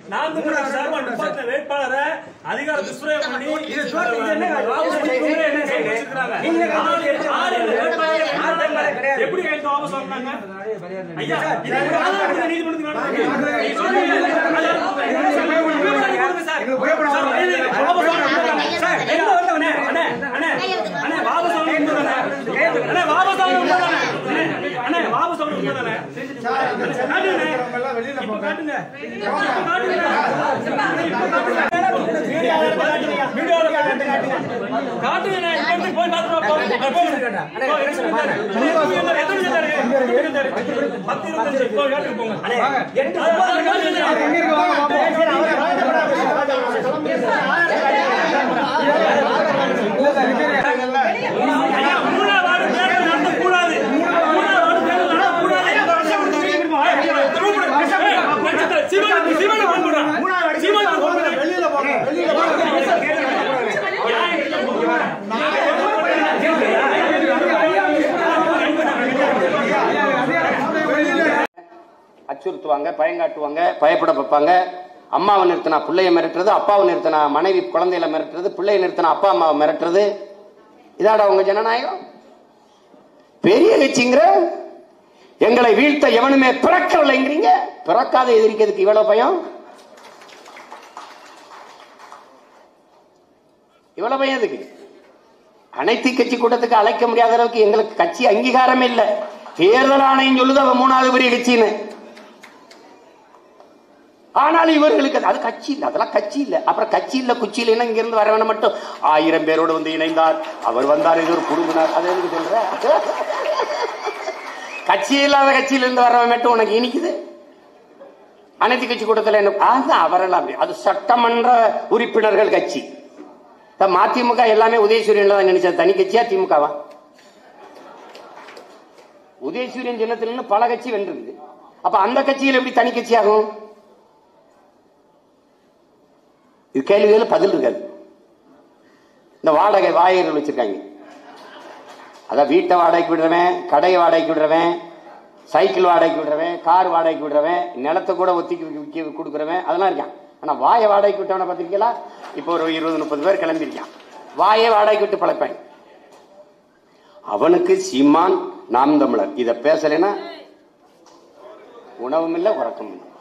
நான் தமிழர் சார்பா நிப்பாட்டின வேட்பாளரை அதிகார துஷ்பிரயோகம் பண்ணி இது சொல்றது என்ன? ராகுல் காந்தி குதிரை என்ன செய்ய வச்சிருக்காங்க? நீங்க ஆனால் யாரு இந்த வேட்பாளரை யார் வேட்பாளர் கிடையாது. எப்படி கைது வாபஸ் வாங்கினாங்க ஐயா இது ஒரு ஆதாரத்தை நீதிமன்றத்துக்கு நடத்துங்க. நீங்க சொல்றீங்க. எங்களுக்கு பயப்படாம சார், இல்ல, இல்ல, வாபஸ் வாங்க. சார், எங்க வந்தவனே? அண்ணே, அண்ணே, அண்ணே, வாபஸ் வாங்க உண்மைதானே? அண்ணே, வாபஸ் வாங்க உண்மைதானே? அண்ணே, அண்ணே, வாபஸ் வாங்க உண்மைதானே? காட்டுங்க. இப்ப காட்டுங்க. இப்ப காட்டுங்க. வீடியோல காட்டுங்க. வீடியோல காட்டுங்க. காட்டுங்க. இப்ப எடுத்து போய் பார்த்துட்டு வா, போ. போங்க. போ, எடுத்து வந்தாரு. எத்தனை வந்தாரு? எத்தனை வந்தாரு? பத்து, இருபத்தஞ்சு. போ, காட்டுங்க போங்க. எட்டு ஒன்பது காட்டுங்க. எங்க இருக்கு வாங்க பாப்போம். ஐயா, மூணாவது தேர்தல் நடத்தக்கூடாது. மூணாவது தேர்தல் நடத்தக்கூடாது. இந்த வருஷம் ஒரு தீர்ப்பு இருக்கும். ஐயா, திரும்ப ஏய், பட்சத்துல சிவன் சிவனை phone பண்றான். சிவனை phone பண்றான். வெளியில போங்க வெளியில போங்க அச்சுறுத்துவாங்க பயங்காட்டுவாங்க பயப்பட வைப்பாங்க அம்மாவை நிறுத்தினா பிள்ளைய மிரட்டுறது அப்பாவை நிறுத்தினா மனைவி குழந்தையில மிரட்டுறது பிள்ளைய நிறுத்தினா அப்பா அம்மாவை மிரட்டுறது இதாடா உங்க ஜனநாயகம் பெரிய கட்சிங்கிற எங்களை வீழ்த்த எவனுமே பிறக்கவில்லைங்கிறீங்க பிறக்காத எதிரிக்கிறதுக்கு இவ்வளவு பயம் இவ்வளவு பயம் எதுக்கு அனைத்து கட்சி கூட்டத்துக்கு அழைக்க முடியாத அளவுக்கு எங்களுக்கு கட்சி அங்கீகாரம் இல்லை தேர்தல் ஆணையம் சொல்லுது அவன் மூணாவது பெரிய கட்சின்னு ஆனால் இவர்களுக்கு அது- அது கட்சி இல்லை அதெல்லாம் கட்சி இல்லை அப்புறம் கட்சி இல்லை குச்சி இல்லைன்னா இங்க இருந்து வரவன மட்டும் ஆயிரம் பேரோடு வந்து இணைந்தார் அவர் வந்தார் இது ஒரு குடும்பினார் அது எதுக்கு சொல்ற கட்சி இல்லாத கட்சியில இருந்து வரவன் மட்டும் உனக்கு இனிக்குது அனைத்து கட்சி கூட்டத்தில் என்ன அது அவரெல்லாம் அப்படி அது சட்டமன்ற உறுப்பினர்கள் கட்சி இப்ப மதிமுக எல்லாமே உதயசூரியன்ல தான் நினைச்சது தனி கட்சியா திமுகவா உதயசூரியன் சின்னத்துல நின்னு பல கட்சி வென்றிருக்குது அப்ப அந்த கட்சியில் எப்படி தனி கட்சி ஆகும் இது கேள்விகள் பதில் இருக்காது இந்த வாடகை வாயர்கள் வச்சிருக்காங்க அதான் வீட்டை வாடகைக்கு விடுறவன் கடையை வாடகைக்கு விடுறவன் சைக்கிள் வாடகைக்கு விடுறவன் கார் வாடகைக்கு விடுறவன் நிலத்தை கூட ஒத்திக்கு விக்க கொடுக்குறவன் அதெல்லாம் இருக்கான் ஆனா வாயை வாடகைக்கு விட்டவனை பார்த்திருக்கீங்களா இப்போ ஒரு இருபது முப்பது பேர் கிளம்பியிருக்கான் வாயை வாடகைக்கு விட்டு பழப்பாங்க அவனுக்கு சீமான் நாம் தமிழர் இத பேசலைன்னா உணவும் இல்லை உறக்கமும் இல்லை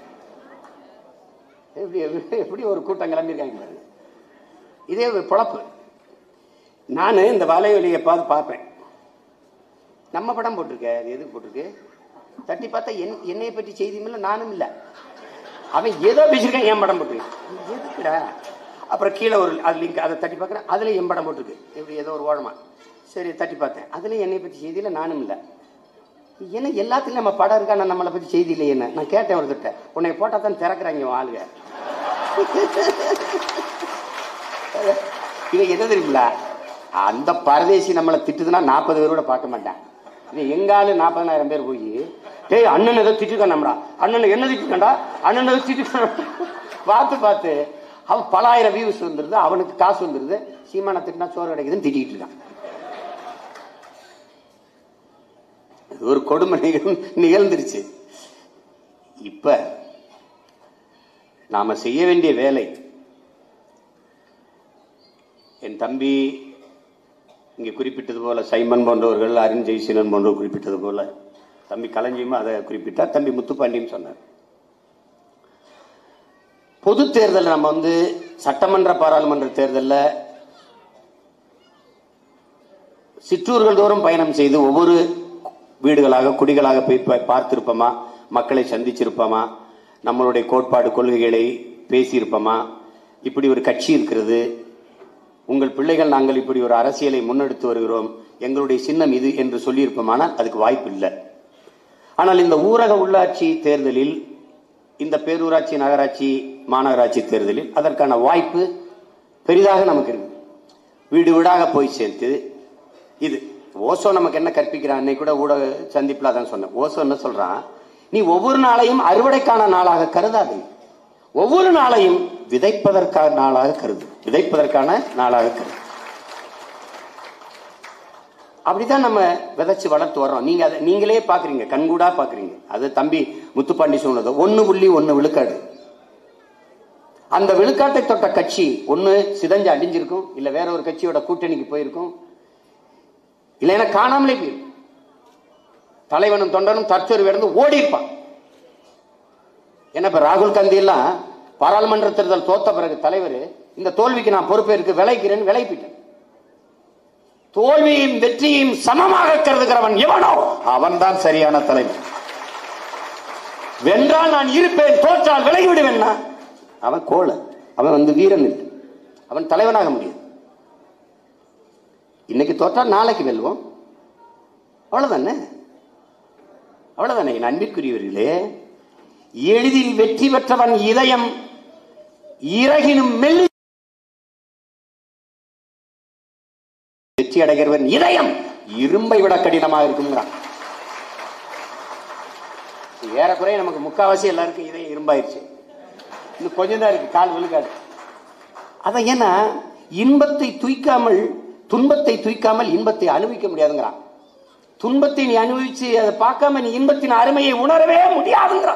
எப்படி எப்படி ஒரு கூட்டம் கிளம்பியிருக்காங்க பாருங்க இதே ஒரு பொழப்பு நான் இந்த வலைவலியை பார்த்து பார்ப்பேன் நம்ம படம் போட்டிருக்க அது எதுக்கு போட்டிருக்கு தட்டி பார்த்தா என் என்னைய பற்றி செய்தியும் இல்லை நானும் இல்லை அவன் ஏதோ பேசியிருக்கான் என் படம் போட்டிருக்கு எதுக்குடா அப்புறம் கீழே ஒரு அது லிங்க் அதை தட்டி பார்க்குறேன் அதில் என் படம் போட்டிருக்கு இப்படி ஏதோ ஒரு ஓரமா சரி தட்டி பார்த்தேன் அதில் என்னை பற்றி செய்தியில் நானும் இல்லை ஏன்னா எல்லாத்துலயும் நம்ம படம் இருக்கா நான் நம்மளை பற்றி செய்தி இல்லையே என்ன நான் கேட்டேன் ஒருத்தட்ட உன்னை போட்டா தான் திறக்கிறாங்க உன் ஆளுங்க இது என்ன தெரியுமில அந்த பரதேசி நம்மளை திட்டுதுன்னா நாற்பது பேரோட பார்க்க மாட்டேன் இது எங்காலு நாற்பதனாயிரம் பேர் போய் டேய் அண்ணன் ஏதோ திட்டுக்கண்டா அண்ணன் என்ன திட்டுக்கண்டா அண்ணன் ஏதோ திட்டு பார்த்து பார்த்து அவன் பலாயிரம் வியூஸ் வந்துருது அவனுக்கு காசு வந்துருது சீமான திட்டினா சோறு கிடைக்குதுன்னு திட்டிட்டு இருக்கான் இது ஒரு கொடுமை நிகழ் நிகழ்ந்துருச்சு இப்ப நாம செய்ய வேண்டிய வேலை என் தம்பி இங்கே குறிப்பிட்டது போல சைமன் போன்றவர்கள் அருண் ஜெய்சீலன் போன்றவர் குறிப்பிட்டது போல தம்பி களஞ்சியமும் அதை குறிப்பிட்டார் தம்பி முத்துப்பாண்டியும் சொன்னார் பொது தேர்தல் நம்ம வந்து சட்டமன்ற பாராளுமன்ற தேர்தலில் சிற்றூர்கள் தோறும் பயணம் செய்து ஒவ்வொரு வீடுகளாக குடிகளாக போய் பா- பார்த்திருப்போமா மக்களை சந்திச்சிருப்போமா நம்மளுடைய கோட்பாடு கொள்கைகளை பேசியிருப்போமா இப்படி ஒரு கட்சி இருக்கிறது உங்கள் பிள்ளைகள் நாங்கள் இப்படி ஒரு அரசியலை முன்னெடுத்து வருகிறோம் எங்களுடைய சின்னம் இது என்று சொல்லியிருப்போமானால் அதுக்கு வாய்ப்பு இல்லை ஆனால் இந்த ஊரக உள்ளாட்சி தேர்தலில் இந்த பேரூராட்சி நகராட்சி மாநகராட்சி தேர்தலில் அதற்கான வாய்ப்பு பெரிதாக நமக்கு இருக்கு வீடு வீடாக போய் சேர்த்து இது ஓசோ நமக்கு என்ன கற்பிக்கிறான் அன்னைக்கு கூட ஊடக சந்திப்பில் அதான் சொன்னேன் ஓசோ என்ன சொல்றான் நீ ஒவ்வொரு நாளையும் அறுவடைக்கான நாளாக கருதாது ஒவ்வொரு நாளையும் விதைப்பதற்கான நாளாக கருது விதைப்பதற்கான நாளாக கருது அப்படிதான் நம்ம விதைச்சு வளர்த்து வர்றோம் நீங்க அதை நீங்களே பாக்குறீங்க கண்கூடா பாக்குறீங்க அது தம்பி முத்துப்பாண்டி சொன்னது ஒன்னு புள்ளி ஒன்னு விழுக்காடு அந்த விழுக்காட்டை தொட்ட கட்சி ஒண்ணு சிதஞ்சு அழிஞ்சிருக்கும் இல்ல வேற ஒரு கட்சியோட கூட்டணிக்கு போயிருக்கும் இல்லைன்னா காணாமலே போயிருக்கும் தலைவனும் தொண்டனும் தற்சொரு இருந்து ஓடி இருப்பான் என்ன இப்ப ராகுல் காந்தி எல்லாம் பாராளுமன்ற தேர்தல் தோத்த பிறகு தலைவர் இந்த தோல்விக்கு நான் பொறுப்பேற்க விளைக்கிறேன் விளைப்பிட்டேன் தோல்வியும் வெற்றியையும் சமமாக கருதுகிறவன் எவனோ அவன்தான் சரியான தலைவர் வென்றால் நான் இருப்பேன் தோற்றால் விலகி விடுவேன் அவன் கோல அவன் வந்து வீரன் இல்லை அவன் தலைவனாக முடியாது இன்னைக்கு தோற்றால் நாளைக்கு வெல்வோம் அவ்வளவுதானே அவ்வளவுதானே என் அன்பிற்குரியவர்களே எளிதில் வெற்றி பெற்றவன் இதயம் இறகினும் மெல்லி வெற்றி அடைகிறவன் இதயம் இரும்பை விட கடினமாக இருக்குங்கிறான் ஏறக்குறைய நமக்கு முக்காவாசி எல்லாருக்கும் இதயம் இரும்பாயிருச்சு இன்னும் கொஞ்சம் தான் இருக்கு கால் விழுக்காது அதான் ஏன்னா இன்பத்தை துய்க்காமல் துன்பத்தை துய்க்காமல் இன்பத்தை அனுபவிக்க முடியாதுங்கிறான் துன்பத்தை நீ அனுபவிச்சு அதை பார்க்காம நீ இன்பத்தின் அருமையை உணரவே முடியாதுங்கிறான்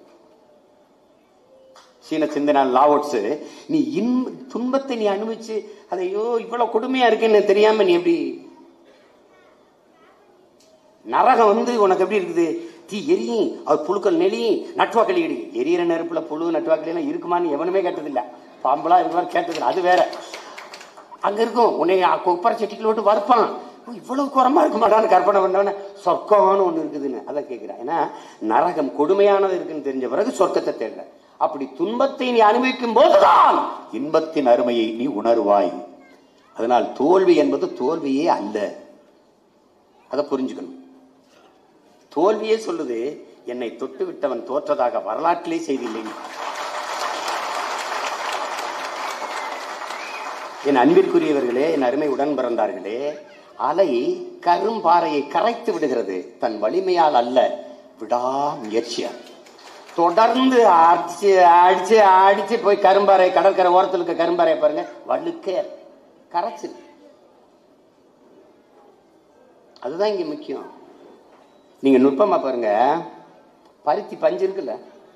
சீன சிந்தனான் லாவோட்ஸ் நீ இன்ப துன்பத்தை நீ அனுபவிச்சு அதை ஐயோ இவ்வளவு கொடுமையா இருக்குன்னு தெரியாம நீ எப்படி நரகம் வந்து உனக்கு எப்படி இருக்குது தீ எரியும் அது புழுக்கள் நெளியும் நட்டுவாக்களி இடி எரியிற நெருப்புல புழு நட்டுவாக்களி எல்லாம் இருக்குமான்னு எவனுமே கேட்டதில்ல பாம்பலா இருக்கிற கேட்டதில்ல அது வேற அங்க இருக்கும் உன்னை கொப்பரை செட்டிக்குள்ள விட்டு வறுப்பான் ஓ, இவ்வளவு குறமா இருக்குமாடான்னு கற்பனை பண்ணவன சொர்க்கம்னு ஒண்ணு இருக்குதுன்னு அதை கேட்கிறேன் ஏன்னா நரகம் கொடுமையானது இருக்குன்னு தெரிஞ்ச பிறகு சொர்க்கத்தை தேடுற அப்படி துன்பத்தை நீ அனுபவிக்கும் போதுதான் இன்பத்தின் அருமையை நீ உணர்வாய் அதனால் தோல்வி என்பது தோல்வியே அல்ல அதை புரிஞ்சுக்கணும் தோல்வியே சொல்லுது என்னை தொட்டு விட்டவன் தோற்றதாக வரலாற்றிலே செய்தில்லை என் அன்பிற்குரியவர்களே என் அருமை உடன் பிறந்தார்களே அலை கரும்பாறையை கரைத்து விடுகிறது தன் வலிமையால் அல்ல விடாமுயற்சியால் தொடர்ந்து அடிச்சு அடிச்சு அடிச்சு போய் கரும்பாறை கடற்கரை ஓரத்தில் இருக்க கரும்பாறையை பாருங்க வழுக்க கரைச்சிரு அதுதான் இங்க முக்கியம் நீங்க நுட்பமா பாருங்க பருத்தி பஞ்சு இருக்குல்ல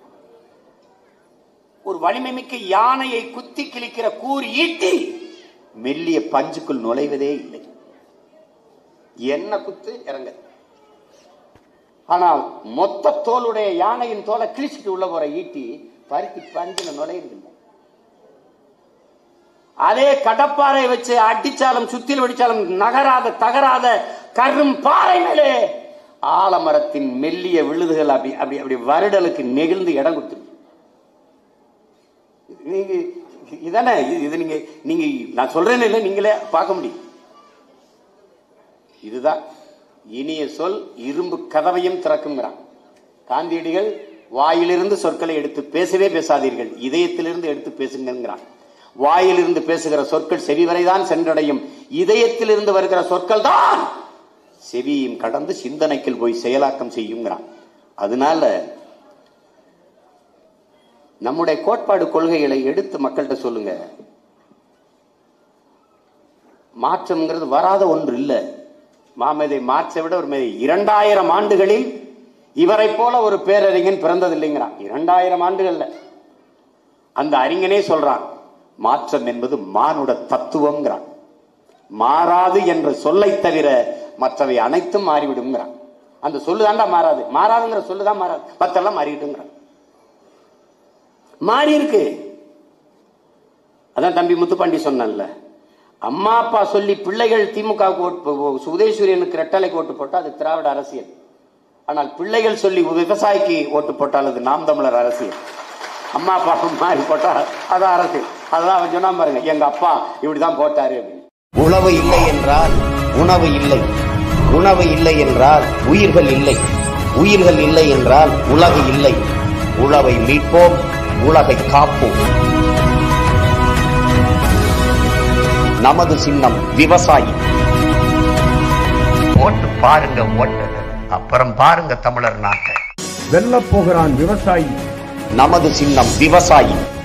ஒரு வலிமை மிக்க யானையை குத்தி கிழிக்கிற கூர் ஈட்டி மெல்லிய பஞ்சுக்குள் நுழைவதே இல்லை என்ன குத்து இறங்க ஆனா மொத்த தோலுடைய யானையின் தோலை கிழிச்சிட்டு உள்ள போற ஈட்டி பருத்தி பஞ்சுல நுழையிறது இல்லை அதே கடப்பாறை வச்சு அடிச்சாலும் சுத்தில் வெடிச்சாலும் நகராத தகராத கரும் பாறை மேலே ஆலமரத்தின் மெல்லிய விழுதுகள் அப்படி அப்படி அப்படி வருடலுக்கு நெகிழ்ந்து இடம் கொடுத்துருக்கு நீங்க இதானே இது- இது நீங்க நீங்க நான் சொல்றேன்னு இல்லை நீங்களே பார்க்க முடியும் இதுதான் இனிய சொல் இரும்பு கதவையும் திறக்குங்கிறான் காந்தியடிகள் வாயிலிருந்து சொற்களை எடுத்து பேசவே பேசாதீர்கள் இதயத்திலிருந்து எடுத்து பேசுங்கிறான் வாயிலிருந்து பேசுகிற சொற்கள் செவி வரைதான் சென்றடையும் இதயத்திலிருந்து வருகிற சொற்கள் தான் செவியும் கடந்து சிந்தனைக்குள் போய் செயலாக்கம் செய்யுங்கிறான் அதனால நம்முடைய கோட்பாடு கொள்கைகளை எடுத்து மக்கள்கிட்ட சொல்லுங்க மாற்றம்ங்கிறது வராத ஒன்று இல்லை மாமேதை மாற்ற விட ஒரு மேதை இரண்டாயிரம் ஆண்டுகளில் இவரை போல ஒரு பேரறிஞன் பிறந்ததில்லைங்கிறான் இரண்டாயிரம் ஆண்டுகள்ல அந்த அறிஞனே சொல்றான் மாற்றம் என்பது மானுட தத்துவம்ங்கிறான் மாறாது என்ற சொல்லை தவிர மற்றவை அனைத்தும் மாறிவிடுங்கிறான் அந்த சொல்லு தாண்டா மாறாது மாறாதுங்கிற சொல்லுதான் மாறாது மத்தெல்லாம் மாறிவிட்டுங்கிறான் மாறி இருக்கு அதான் தம்பி முத்துப்பாண்டி சொன்னல அம்மா அப்பா சொல்லி பிள்ளைகள் திமுக உதயசூரியனுக்கு ரெட்டலைக்கு ஓட்டு போட்டா அது திராவிட அரசியல் ஆனால் பிள்ளைகள் சொல்லி விவசாயிக்கு ஓட்டு போட்டால் அது நாம் தமிழர் அரசியல் அம்மா அப்பா மாறி போட்டா அது அரசியல் அதான் அவன் சொன்னா பாருங்க எங்க அப்பா இப்படிதான் போட்டாரு அப்படின்னு உணவு இல்லை என்றால் உணவு இல்லை உணவு இல்லை என்றால் உயிர்கள் இல்லை உயிர்கள் இல்லை என்றால் உலகு இல்லை உழவை மீட்போம் உலகை காப்போம் நமது சின்னம் விவசாயி ஓட்டு பாருங்க ஓட்டு அப்புறம் பாருங்க தமிழர் நாட்டை வெல்லப் போகிறான் விவசாயி நமது சின்னம் விவசாயி